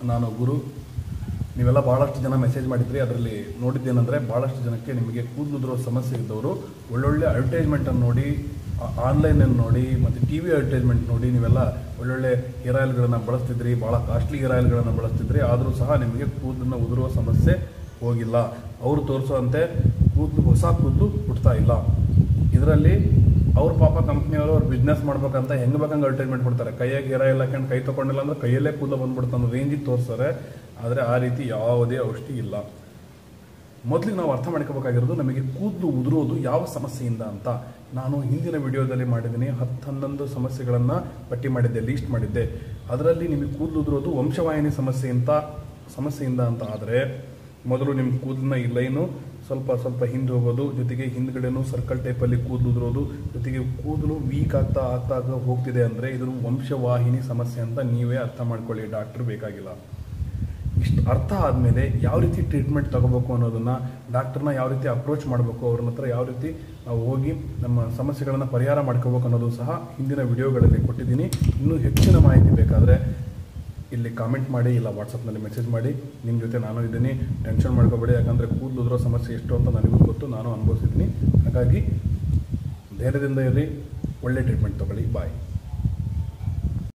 ನಾನು ಗುರು ನೀವೆಲ್ಲ ಭಾಳಷ್ಟು ಜನ ಮೆಸೇಜ್ ಮಾಡಿದ್ರಿ ಅದರಲ್ಲಿ ನೋಡಿದ್ದೇನೆಂದರೆ ಭಾಳಷ್ಟು ಜನಕ್ಕೆ ನಿಮಗೆ ಕೂದಲುದ್ರೋ ಸಮಸ್ಯೆ ಇದ್ದವರು ಒಳ್ಳೊಳ್ಳೆ ಅಡ್ವರ್ಟೈಸ್ಮೆಂಟನ್ನು ನೋಡಿ ಆನ್ಲೈನಲ್ಲಿ ನೋಡಿ ಮತ್ತು ಟಿ ವಿ ಅಡ್ವರ್ಟೈಸ್ಮೆಂಟ್ ನೋಡಿ ನೀವೆಲ್ಲ ಒಳ್ಳೊಳ್ಳೆ ಹೇರ್ ಆಯಿಲ್ಗಳನ್ನು ಬಳಸ್ತಿದ್ರಿ ಭಾಳ ಕಾಸ್ಟ್ಲಿ ಹೇರ್ ಆಯಿಲ್ಗಳನ್ನು ಬಳಸ್ತಿದ್ರಿ ಆದರೂ ಸಹ ನಿಮಗೆ ಕೂದಲನ್ನು ಉದುರುವ ಸಮಸ್ಯೆ ಹೋಗಿಲ್ಲ ಅವರು ತೋರಿಸುವಂತೆ ಕೂದಲು ಹೊಸ ಕೂದಲು ಹುಟ್ತಾ ಇಲ್ಲ ಇದರಲ್ಲಿ ಅವ್ರ ಪಾಪ ಕಂಪ್ನಿಯವರು ಅವ್ರು ಬಿಸ್ನೆಸ್ ಮಾಡ್ಬೇಕಂತ ಹೆಂಗೆ ಬೇಕಂಗೆ ಅಡ್ವರ್ಟೈಸ್ಮೆಂಟ್ ಕೊಡ್ತಾರೆ ಕೈಯಾಗ ಹೇರ ಎಲ್ಲ ಹಾಕೊಂಡು ಕೈ ತೊಗೊಂಡಿಲ್ಲ ಅಂದ್ರೆ ಕೈಯಲ್ಲೇ ಕೂದಲು ಬಂದ್ಬಿಡುತ್ತೆ ಅನ್ನೋ ರೇಂಜಿಗೆ ತೋರಿಸ್ತಾರೆ ಆದರೆ ಆ ರೀತಿ ಯಾವುದೇ ಔಷಧಿ ಇಲ್ಲ ಮೊದಲಿಗೆ ನಾವು ಅರ್ಥ ಮಾಡ್ಕೋಬೇಕಾಗಿರೋದು ನಮಗೆ ಕೂದಲು ಉದುರೋದು ಯಾವ ಸಮಸ್ಯೆಯಿಂದ ಅಂತ ನಾನು ಹಿಂದಿನ ವಿಡಿಯೋದಲ್ಲಿ ಮಾಡಿದ್ದೀನಿ ಹತ್ತು ಹನ್ನೊಂದು ಸಮಸ್ಯೆಗಳನ್ನು ಪಟ್ಟಿ ಮಾಡಿದ್ದೆ ಲೀಸ್ಟ್ ಮಾಡಿದ್ದೆ ಅದರಲ್ಲಿ ನಿಮಗೆ ಕೂದಲು ಉದುರೋದು ವಂಶವಾಹಿನಿ ಸಮಸ್ಯೆಯಿಂದ ಸಮಸ್ಯೆಯಿಂದ ಅಂತ ಆದರೆ ಮೊದಲು ನಿಮ್ಮ ಕೂದಲಿನ ಈ ಲೈನು ಸ್ವಲ್ಪ ಸ್ವಲ್ಪ ಹಿಂದೆ ಹೋಗೋದು ಜೊತೆಗೆ ಹಿಂದ್ಗಡೆನೂ ಸರ್ಕಲ್ ಟೈಪಲ್ಲಿ ಕೂದಲು ಉದುರೋದು ಜೊತೆಗೆ ಕೂದಲು ವೀಕ್ ಆಗ್ತಾ ಆಗ್ತಾ ಆಗ್ತಾ ಹೋಗ್ತಿದೆ ಅಂದರೆ ಇದು ವಂಶವಾಹಿನಿ ಸಮಸ್ಯೆ ಅಂತ ನೀವೇ ಅರ್ಥ ಮಾಡ್ಕೊಳ್ಳಿ ಡಾಕ್ಟ್ರ್ ಬೇಕಾಗಿಲ್ಲ ಇಷ್ಟು ಅರ್ಥ ಆದಮೇಲೆ ಯಾವ ರೀತಿ ಟ್ರೀಟ್ಮೆಂಟ್ ತಗೋಬೇಕು ಅನ್ನೋದನ್ನು ಡಾಕ್ಟರ್ನ ಯಾವ ರೀತಿ ಅಪ್ರೋಚ್ ಮಾಡಬೇಕು ಅವ್ರ ಹತ್ರ ಯಾವ ರೀತಿ ನಾವು ಹೋಗಿ ನಮ್ಮ ಸಮಸ್ಯೆಗಳನ್ನು ಪರಿಹಾರ ಮಾಡ್ಕೋಬೇಕು ಅನ್ನೋದು ಸಹ ಹಿಂದಿನ ವಿಡಿಯೋಗಳಲ್ಲಿ ಕೊಟ್ಟಿದ್ದೀನಿ ಇನ್ನೂ ಹೆಚ್ಚಿನ ಮಾಹಿತಿ ಬೇಕಾದರೆ ಇಲ್ಲಿ ಕಾಮೆಂಟ್ ಮಾಡಿ ಇಲ್ಲ ವಾಟ್ಸಪ್ನಲ್ಲಿ ಮೆಸೇಜ್ ಮಾಡಿ ನಿಮ್ಮ ಜೊತೆ ನಾನು ಇದ್ದೀನಿ ಟೆನ್ಷನ್ ಮಾಡ್ಕೋಬೇಡಿ ಯಾಕಂದರೆ ಕೂದಲು ಉದುರೋ ಸಮಸ್ಯೆ ಎಷ್ಟು ಅಂತ ನನಗೂ ಗೊತ್ತು ನಾನು ಅನುಭವಿಸಿದ್ದೀನಿ ಹಾಗಾಗಿ ಧೈರ್ಯದಿಂದ ಇರಲಿ ಒಳ್ಳೆ ಟ್ರೀಟ್ಮೆಂಟ್ ತೊಗೊಳ್ಳಿ ಬಾಯ್